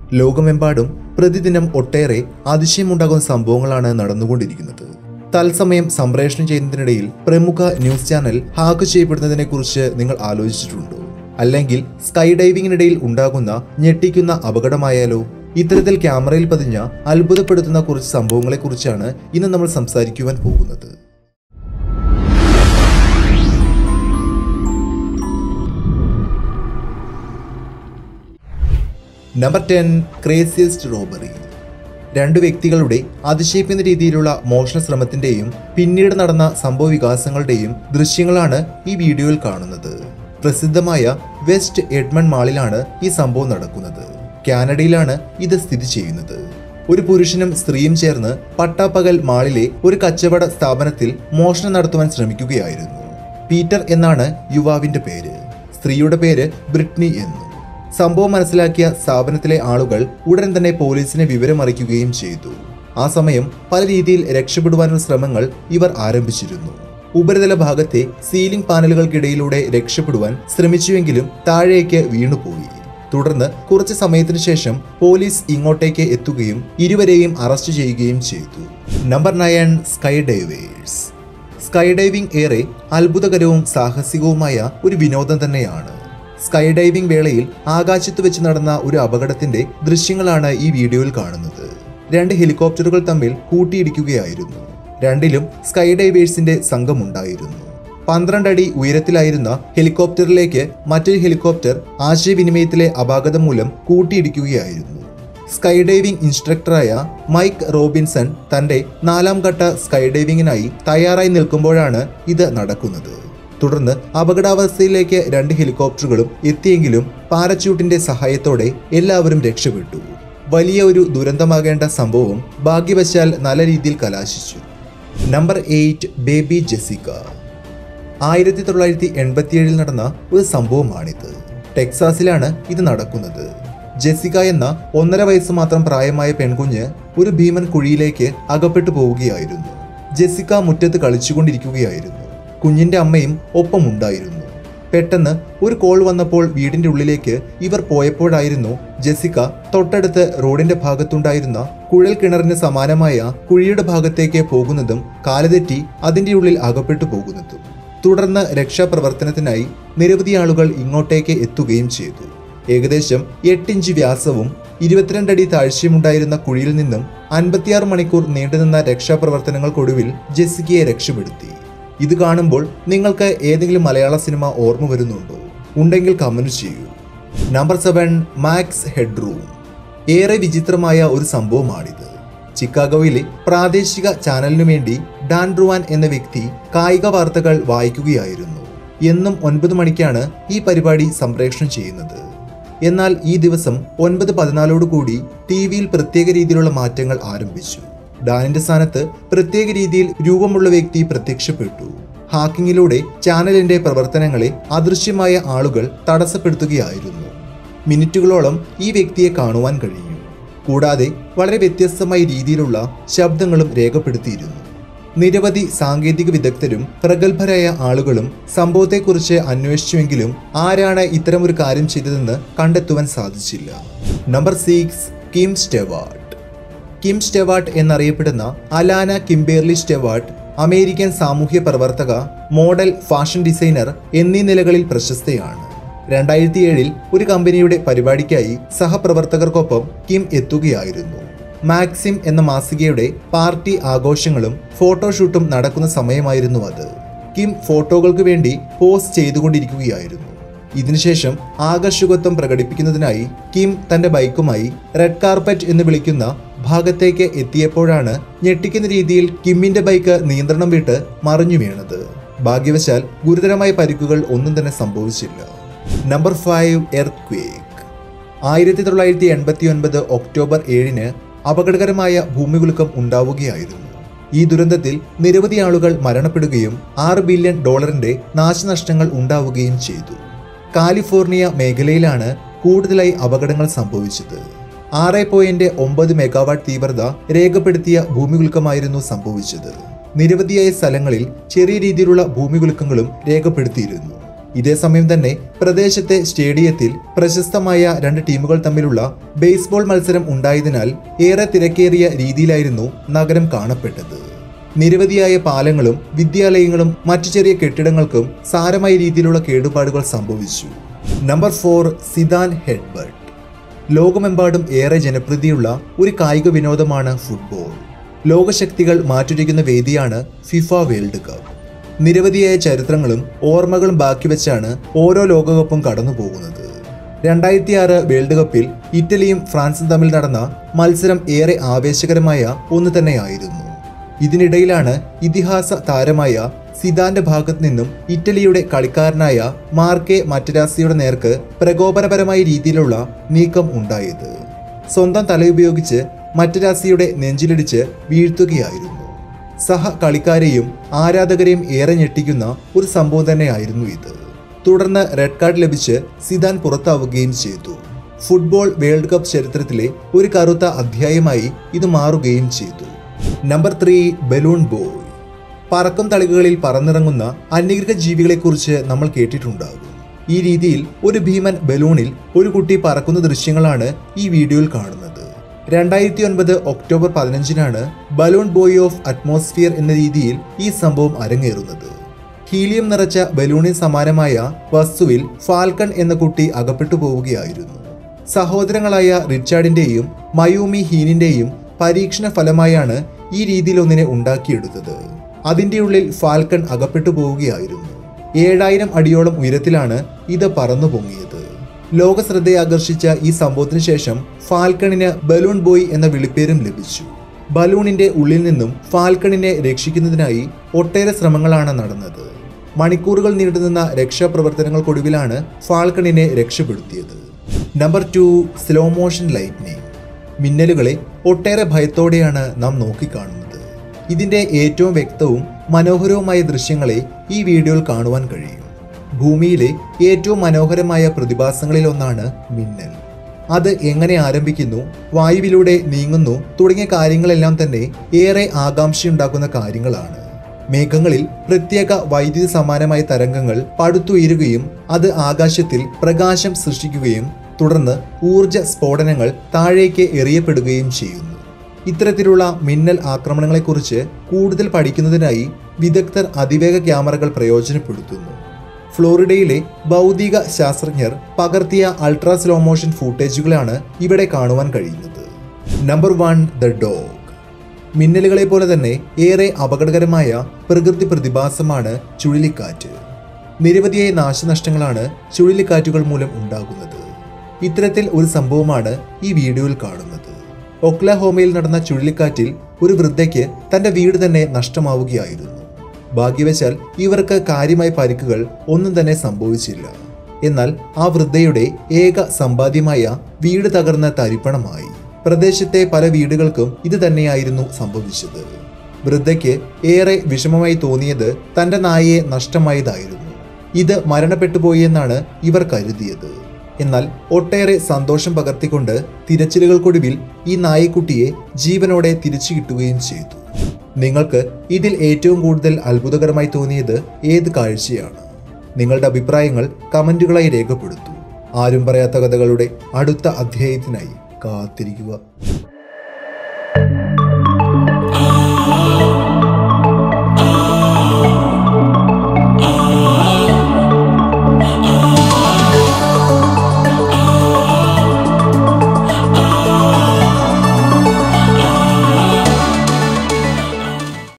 ലോകമെമ്പാടും പ്രതിദിനം ഒട്ടേറെ അതിശയമുണ്ടാകുന്ന സംഭവങ്ങളാണ് നടന്നുകൊണ്ടിരിക്കുന്നത് തത്സമയം സംപ്രേഷണം ചെയ്യുന്നതിനിടയിൽ പ്രമുഖ ന്യൂസ് ചാനൽ ഹാക്ക് ചെയ്യപ്പെടുന്നതിനെക്കുറിച്ച് നിങ്ങൾ ആലോചിച്ചിട്ടുണ്ടോ അല്ലെങ്കിൽ സ്കൈ ഡൈവിംഗിനിടയിൽ ഉണ്ടാകുന്ന ഞെട്ടിക്കുന്ന അപകടമായാലോ ഇത്തരത്തിൽ ക്യാമറയിൽ പതിഞ്ഞ അത്ഭുതപ്പെടുത്തുന്ന കുറച്ച് സംഭവങ്ങളെക്കുറിച്ചാണ് ഇന്ന് നമ്മൾ സംസാരിക്കുവാൻ പോകുന്നത് നമ്പർ ടെൻ ക്രേസിയസ്റ്റ് റോബറി രണ്ട് വ്യക്തികളുടെ അതിശയിക്കുന്ന രീതിയിലുള്ള മോഷണ ശ്രമത്തിന്റെയും പിന്നീട് നടന്ന സംഭവ വികാസങ്ങളുടെയും ദൃശ്യങ്ങളാണ് ഈ വീഡിയോയിൽ കാണുന്നത് പ്രസിദ്ധമായ വെസ്റ്റ് എഡ്മണ്ട് മാളിലാണ് ഈ സംഭവം നടക്കുന്നത് കാനഡയിലാണ് ഇത് സ്ഥിതി ചെയ്യുന്നത് ഒരു പുരുഷനും സ്ത്രീയും ചേർന്ന് പട്ടാപ്പകൽ മാളിലെ ഒരു കച്ചവട സ്ഥാപനത്തിൽ മോഷണം നടത്തുവാൻ ശ്രമിക്കുകയായിരുന്നു പീറ്റർ എന്നാണ് യുവാവിന്റെ പേര് സ്ത്രീയുടെ പേര് ബ്രിട്നി എന്നും സംഭവം മനസ്സിലാക്കിയ സ്ഥാപനത്തിലെ ആളുകൾ ഉടൻ തന്നെ പോലീസിനെ വിവരമറിയിക്കുകയും ചെയ്തു ആ സമയം പല രീതിയിൽ രക്ഷപ്പെടുവാനുള്ള ശ്രമങ്ങൾ ഇവർ ആരംഭിച്ചിരുന്നു ഉപരിതല ഭാഗത്തെ സീലിംഗ് പാനലുകൾക്കിടയിലൂടെ രക്ഷപ്പെടുവാൻ ശ്രമിച്ചുവെങ്കിലും താഴേക്ക് വീണുപോയി തുടർന്ന് കുറച്ച് സമയത്തിനു ശേഷം പോലീസ് ഇങ്ങോട്ടേക്ക് എത്തുകയും ഇരുവരെയും അറസ്റ്റ് ചെയ്യുകയും ചെയ്തു number nine sky divers sky diving ഏറെ അത്ഭുതകരവും സാഹസികവുമായ ഒരു വിനോദം തന്നെയാണ് സ്കൈ ഡൈവിംഗ് വേളയിൽ ആകാശത്ത് വെച്ച് നടന്ന ഒരു അപകടത്തിന്റെ ദൃശ്യങ്ങളാണ് ഈ വീഡിയോയിൽ കാണുന്നത് രണ്ട് ഹെലികോപ്റ്ററുകൾ തമ്മിൽ കൂട്ടിയിടിക്കുകയായിരുന്നു രണ്ടിലും സ്കൈ ഡൈവേഴ്സിന്റെ സംഘമുണ്ടായിരുന്നു പന്ത്രണ്ട് അടി ഉയരത്തിലായിരുന്ന ഹെലികോപ്റ്ററിലേക്ക് മറ്റൊരു ഹെലികോപ്റ്റർ ആശയവിനിമയത്തിലെ അപാകതം മൂലം കൂട്ടിയിടിക്കുകയായിരുന്നു സ്കൈ ഡൈവിംഗ് ഇൻസ്ട്രക്ടറായ മൈക്ക് റോബിൻസൺ തന്റെ നാലാം ഘട്ട സ്കൈ ഡൈവിംഗിനായി തയ്യാറായി നിൽക്കുമ്പോഴാണ് ഇത് നടക്കുന്നത് തുടർന്ന് അപകടാവസ്ഥയിലേക്ക് രണ്ട് ഹെലികോപ്റ്ററുകളും എത്തിയെങ്കിലും പാരച്യൂട്ടിന്റെ സഹായത്തോടെ എല്ലാവരും രക്ഷപ്പെട്ടു വലിയ ഒരു ദുരന്തമാകേണ്ട സംഭവം ഭാഗ്യവശാൽ നല്ല രീതിയിൽ കലാശിച്ചു നമ്പർ എയ്റ്റ് ബേബി ജെസിക്ക ആയിരത്തി തൊള്ളായിരത്തി എൺപത്തിയേഴിൽ നടന്ന ഒരു സംഭവമാണിത് ടെക്സാസിലാണ് ഇത് നടക്കുന്നത് ജെസിക എന്ന ഒന്നര വയസ്സ് മാത്രം പ്രായമായ പെൺകുഞ്ഞ് ഒരു ഭീമൻ കുഴിയിലേക്ക് അകപ്പെട്ടു പോവുകയായിരുന്നു ജെസിക്ക മുറ്റത്ത് കളിച്ചുകൊണ്ടിരിക്കുകയായിരുന്നു കുഞ്ഞിന്റെ അമ്മയും ഒപ്പമുണ്ടായിരുന്നു പെട്ടെന്ന് ഒരു കോൾ വന്നപ്പോൾ വീടിന്റെ ഉള്ളിലേക്ക് ഇവർ പോയപ്പോഴായിരുന്നു ജെസിക്ക തൊട്ടടുത്ത് റോഡിന്റെ ഭാഗത്തുണ്ടായിരുന്ന കുഴൽ കിണറിന് സമാനമായ കുഴിയുടെ ഭാഗത്തേക്ക് പോകുന്നതും കാലുതെറ്റി അതിന്റെ ഉള്ളിൽ അകപ്പെട്ടു പോകുന്നതും തുടർന്ന് രക്ഷാപ്രവർത്തനത്തിനായി നിരവധി ആളുകൾ ഇങ്ങോട്ടേക്ക് എത്തുകയും ചെയ്തു ഏകദേശം എട്ടിഞ്ച് വ്യാസവും ഇരുപത്തിരണ്ടടി താഴ്ചയുമുണ്ടായിരുന്ന കുഴിയിൽ നിന്നും അൻപത്തിയാറ് മണിക്കൂർ നീണ്ടുനിന്ന രക്ഷാപ്രവർത്തനങ്ങൾക്കൊടുവിൽ ജെസിക്കയെ രക്ഷപ്പെടുത്തി ഇത് കാണുമ്പോൾ നിങ്ങൾക്ക് ഏതെങ്കിലും മലയാള സിനിമ ഓർമ്മ വരുന്നുണ്ടോ ഉണ്ടെങ്കിൽ കമന്റ് ചെയ്യൂ നമ്പർ സെവൻ മാക്സ് ഹെഡ്റൂം ഏറെ വിചിത്രമായ ഒരു സംഭവമാണിത് ചിക്കാഗോയിലെ പ്രാദേശിക ചാനലിനു വേണ്ടി ഡാൻ ഡ്രുവാൻ എന്ന വ്യക്തി കായിക വാർത്തകൾ വായിക്കുകയായിരുന്നു എന്നും ഒൻപത് മണിക്കാണ് ഈ പരിപാടി സംപ്രേഷണം ചെയ്യുന്നത് എന്നാൽ ഈ ദിവസം ഒൻപത് പതിനാലോട് കൂടി ടി വിയിൽ പ്രത്യേക രീതിയിലുള്ള മാറ്റങ്ങൾ ആരംഭിച്ചു ഡാനിന്റെ സ്ഥാനത്ത് പ്രത്യേക രീതിയിൽ രൂപമുള്ള വ്യക്തി പ്രത്യക്ഷപ്പെട്ടു ഹാക്കിങ്ങിലൂടെ ചാനലിന്റെ പ്രവർത്തനങ്ങളെ അദൃശ്യമായ ആളുകൾ തടസ്സപ്പെടുത്തുകയായിരുന്നു മിനിറ്റുകളോളം ഈ വ്യക്തിയെ കാണുവാൻ കഴിഞ്ഞു കൂടാതെ വളരെ വ്യത്യസ്തമായ രീതിയിലുള്ള ശബ്ദങ്ങളും രേഖപ്പെടുത്തിയിരുന്നു നിരവധി സാങ്കേതിക വിദഗ്ധരും പ്രഗത്ഭരായ ആളുകളും സംഭവത്തെക്കുറിച്ച് അന്വേഷിച്ചുവെങ്കിലും ആരാണ് ഇത്തരമൊരു കാര്യം ചെയ്തതെന്ന് കണ്ടെത്തുവാൻ സാധിച്ചില്ല number six Kim Stewart Kim Stewart എന്നറിയപ്പെടുന്ന അലാന കിംബേർലി സ്റ്റെവാർട്ട് അമേരിക്കൻ സാമൂഹ്യ പ്രവർത്തക മോഡൽ ഫാഷൻ ഡിസൈനർ എന്നീ നിലകളിൽ പ്രശസ്തയാണ് രണ്ടായിരത്തി ഏഴിൽ ഒരു കമ്പനിയുടെ പരിപാടിക്കായി സഹപ്രവർത്തകർക്കൊപ്പം കിം എത്തുകയായിരുന്നു മാക്സിം എന്ന മാസികയുടെ പാർട്ടി ആഘോഷങ്ങളും ഫോട്ടോഷൂട്ടും നടക്കുന്ന സമയമായിരുന്നു അത് കിം ഫോട്ടോകൾക്ക് വേണ്ടി പോസ്റ്റ് ചെയ്തുകൊണ്ടിരിക്കുകയായിരുന്നു ഇതിനുശേഷം ആകർഷകത്വം പ്രകടിപ്പിക്കുന്നതിനായി കിം തന്റെ ബൈക്കുമായി റെഡ് കാർപ്പറ്റ് എന്ന് വിളിക്കുന്ന ഭാഗത്തേക്ക് എത്തിയപ്പോഴാണ് ഞെട്ടിക്കുന്ന രീതിയിൽ കിമ്മിന്റെ ബൈക്ക് നിയന്ത്രണം വിട്ട് മറിഞ്ഞു വീണത് ഭാഗ്യവശാൽ ഗുരുതരമായ പരിക്കുകൾ ഒന്നും തന്നെ സംഭവിച്ചില്ല നമ്പർ ഫൈവ് എർത്ത് ക്വേക്ക് ആയിരത്തി തൊള്ളായിരത്തി എൺപത്തി ഒൻപത് ഒക്ടോബർ ഏഴിന് അപകടകരമായ ഭൂമികുലുക്കം ഉണ്ടാവുകയായിരുന്നു ഈ ദുരന്തത്തിൽ നിരവധി ആളുകൾ മരണപ്പെടുകയും ആറ് ബില്യൺ ഡോളറിന്റെ നാശനഷ്ടങ്ങൾ ഉണ്ടാവുകയും ചെയ്തു കാലിഫോർണിയ മേഖലയിലാണ് കൂടുതലായി അപകടങ്ങൾ സംഭവിച്ചത് ആറ് പോയിന്റ് ഒമ്പത് മെഗാവാട്ട് തീവ്രത രേഖപ്പെടുത്തിയ ഭൂമികുലുക്കമായിരുന്നു സംഭവിച്ചത് നിരവധിയായ സ്ഥലങ്ങളിൽ ചെറിയ രീതിയിലുള്ള ഭൂമികുലുക്കങ്ങളും രേഖപ്പെടുത്തിയിരുന്നു ഇതേസമയം തന്നെ പ്രദേശത്തെ സ്റ്റേഡിയത്തിൽ പ്രശസ്തമായ രണ്ട് ടീമുകൾ തമ്മിലുള്ള ബേസ്ബോൾ മത്സരം ഉണ്ടായതിനാൽ ഏറെ തിരക്കേറിയ രീതിയിലായിരുന്നു നഗരം കാണപ്പെട്ടത് നിരവധിയായ പാലങ്ങളും വിദ്യാലയങ്ങളും മറ്റു ചെറിയ കെട്ടിടങ്ങൾക്കും സാരമായ രീതിയിലുള്ള കേടുപാടുകൾ സംഭവിച്ചു നമ്പർ ഫോർ സിദാൻ ഹെഡ്ബർട്ട് ലോകമെമ്പാടും ഏറെ ജനപ്രീതിയുള്ള ഒരു കായിക വിനോദമാണ് ഫുട്ബോൾ ലോകശക്തികൾ മാറ്റുരയ്ക്കുന്ന വേദിയാണ് ഫിഫ വേൾഡ് കപ്പ് നിരവധിയായ ചരിത്രങ്ങളും ഓർമ്മകളും ബാക്കി വെച്ചാണ് ഓരോ ലോകകപ്പും കടന്നു പോകുന്നത് രണ്ടായിരത്തി ആറ് വേൾഡ് കപ്പിൽ ഇറ്റലിയും ഫ്രാൻസും തമ്മിൽ നടന്ന മത്സരം ഏറെ ആവേശകരമായ ഒന്ന് തന്നെയായിരുന്നു ഇതിനിടയിലാണ് ഇതിഹാസ താരമായ സിദാന്റെ ഭാഗത്തു നിന്നും ഇറ്റലിയുടെ കളിക്കാരനായ മാർക്കെ മറ്റരാസിയുടെ നേർക്ക് പ്രകോപനപരമായ രീതിയിലുള്ള നീക്കം ഉണ്ടായത് സ്വന്തം തലയുപയോഗിച്ച് മറ്റരാസിയുടെ നെഞ്ചിലിടിച്ച് വീഴ്ത്തുകയായിരുന്നു സഹ കളിക്കാരെയും ആരാധകരെയും ഏറെ ഞെട്ടിക്കുന്ന ഒരു സംഭവം തന്നെയായിരുന്നു ഇത് തുടർന്ന് റെഡ് കാർഡ് ലഭിച്ച് സിദാൻ പുറത്താവുകയും ചെയ്തു ഫുട്ബോൾ വേൾഡ് കപ്പ് ചരിത്രത്തിലെ ഒരു കറുത്ത അധ്യായമായി ഇത് മാറുകയും ചെയ്തു നമ്പർ ത്രീ ബലൂൺ ബോയ് പറക്കും തളികകളിൽ പറന്നിറങ്ങുന്ന അന്യഗ്രഹ ജീവികളെക്കുറിച്ച് നമ്മൾ കേട്ടിട്ടുണ്ടാകും ഈ രീതിയിൽ ഒരു ഭീമൻ ബലൂണിൽ ഒരു കുട്ടി പറക്കുന്ന ദൃശ്യങ്ങളാണ് ഈ വീഡിയോയിൽ കാണുന്നത് രണ്ടായിരത്തി ഒൻപത് ഒക്ടോബർ പതിനഞ്ചിനാണ് ബലൂൺ ബോയ് ഓഫ് അറ്റ്മോസ്ഫിയർ എന്ന രീതിയിൽ ഈ സംഭവം അരങ്ങേറുന്നത് ഹീലിയം നിറച്ച ബലൂണിന് സമാനമായ വസ്തുവിൽ ഫാൽക്കൺ എന്ന കുട്ടി അകപ്പെട്ടു പോവുകയായിരുന്നു സഹോദരങ്ങളായ റിച്ചാർഡിന്റെയും മയൂമി ഹീനിന്റെയും പരീക്ഷണ ഫലമായാണ് ഈ രീതിയിൽ ഒന്നിനെ ഉണ്ടാക്കിയെടുത്തത് അതിന്റെ ഉള്ളിൽ ഫാൽക്കൺ അകപ്പെട്ടു പോവുകയായിരുന്നു ഏഴായിരം അടിയോളം ഉയരത്തിലാണ് ഇത് പറന്നു പൊങ്ങിയത് ലോക ശ്രദ്ധയെ ആകർഷിച്ച ഈ സംഭവത്തിന് ശേഷം ഫാൽക്കണിന് ബലൂൺ ബോയ് എന്ന വിളിപ്പേരും ലഭിച്ചു ബലൂണിന്റെ ഉള്ളിൽ നിന്നും ഫാൽക്കണിനെ രക്ഷിക്കുന്നതിനായി ഒട്ടേറെ ശ്രമങ്ങളാണ് നടന്നത് മണിക്കൂറുകൾ നീണ്ടുനിന്ന രക്ഷാപ്രവർത്തനങ്ങൾക്കൊടുവിലാണ് ഫാൽക്കണിനെ രക്ഷപ്പെടുത്തിയത് number two slow motion lightning മിന്നലുകളെ ഒട്ടേറെ ഭയത്തോടെയാണ് നാം നോക്കിക്കാണുന്നത് ഇതിന്റെ ഏറ്റവും വ്യക്തവും മനോഹരവുമായ ദൃശ്യങ്ങളെ ഈ വീഡിയോയിൽ കാണുവാൻ കഴിയും ഭൂമിയിലെ ഏറ്റവും മനോഹരമായ പ്രതിഭാസങ്ങളിൽ ഒന്നാണ് മിന്നൽ അത് എങ്ങനെ ആരംഭിക്കുന്നു വായുവിലൂടെ നീങ്ങുന്നു തുടങ്ങിയ കാര്യങ്ങളെല്ലാം തന്നെ ഏറെ ആകാംക്ഷയുണ്ടാക്കുന്ന കാര്യങ്ങളാണ് മേഘങ്ങളിൽ പ്രത്യേക വൈദ്യുതി സമാനമായ തരംഗങ്ങൾ പടുത്തുയരുകയും അത് ആകാശത്തിൽ പ്രകാശം സൃഷ്ടിക്കുകയും തുടർന്ന് ഊർജ സ്ഫോടനങ്ങൾ താഴേക്ക് എറിയപ്പെടുകയും ചെയ്യുന്നു ഇത്തരത്തിലുള്ള മിന്നൽ ആക്രമണങ്ങളെക്കുറിച്ച് കൂടുതൽ പഠിക്കുന്നതിനായി വിദഗ്ധർ അതിവേഗ ക്യാമറകൾ പ്രയോജനപ്പെടുത്തുന്നു ഫ്ലോറിഡയിലെ ഭൗതിക ശാസ്ത്രജ്ഞർ പകർത്തിയ അൾട്രാ സ്ലോ മോഷൻ ഫൂട്ടേജുകളാണ് ഇവിടെ കാണുവാൻ കഴിയുന്നത് നമ്പർ വൺ ദ ഡോഗ് മിന്നലുകളെ പോലെ തന്നെ ഏറെ അപകടകരമായ പ്രകൃതി പ്രതിഭാസമാണ് ചുഴലിക്കാറ്റ് നിരവധിയായ നാശനഷ്ടങ്ങളാണ് ചുഴലിക്കാറ്റുകൾ മൂലം ഉണ്ടാകുന്നത് ഇത്തരത്തിൽ ഒരു സംഭവമാണ് ഈ വീഡിയോയിൽ കാണുന്നത് ഒക്ലഹോമയിൽ നടന്ന ചുഴലിക്കാറ്റിൽ ഒരു വൃദ്ധയ്ക്ക് തന്റെ വീട് തന്നെ നഷ്ടമാവുകയായിരുന്നു ഭാഗ്യവശാൽ ഇവർക്ക് കാര്യമായ പരിക്കുകൾ ഒന്നും തന്നെ സംഭവിച്ചില്ല എന്നാൽ ആ വൃദ്ധയുടെ ഏക സമ്പാദ്യമായ വീട് തകർന്ന തരിപ്പണമായി പ്രദേശത്തെ പല വീടുകൾക്കും ഇത് തന്നെയായിരുന്നു സംഭവിച്ചത് വൃദ്ധയ്ക്ക് ഏറെ വിഷമമായി തോന്നിയത് തന്റെ നായയെ നഷ്ടമായതായിരുന്നു ഇത് മരണപ്പെട്ടുപോയി എന്നാണ് ഇവർ കരുതിയത് എന്നാൽ ഒട്ടേറെ സന്തോഷം പകർത്തിക്കൊണ്ട് തിരച്ചിലുകൾക്കൊടുവിൽ ഈ നായക്കുട്ടിയെ ജീവനോടെ തിരിച്ചു കിട്ടുകയും ചെയ്തു നിങ്ങൾക്ക് ഇതിൽ ഏറ്റവും കൂടുതൽ അത്ഭുതകരമായി തോന്നിയത് ഏത് കാഴ്ചയാണ് നിങ്ങളുടെ അഭിപ്രായങ്ങൾ കമന്റുകളായി രേഖപ്പെടുത്തൂ ആരും പറയാത്ത കഥകളുടെ അടുത്ത അധ്യായത്തിനായി കാത്തിരിക്കുക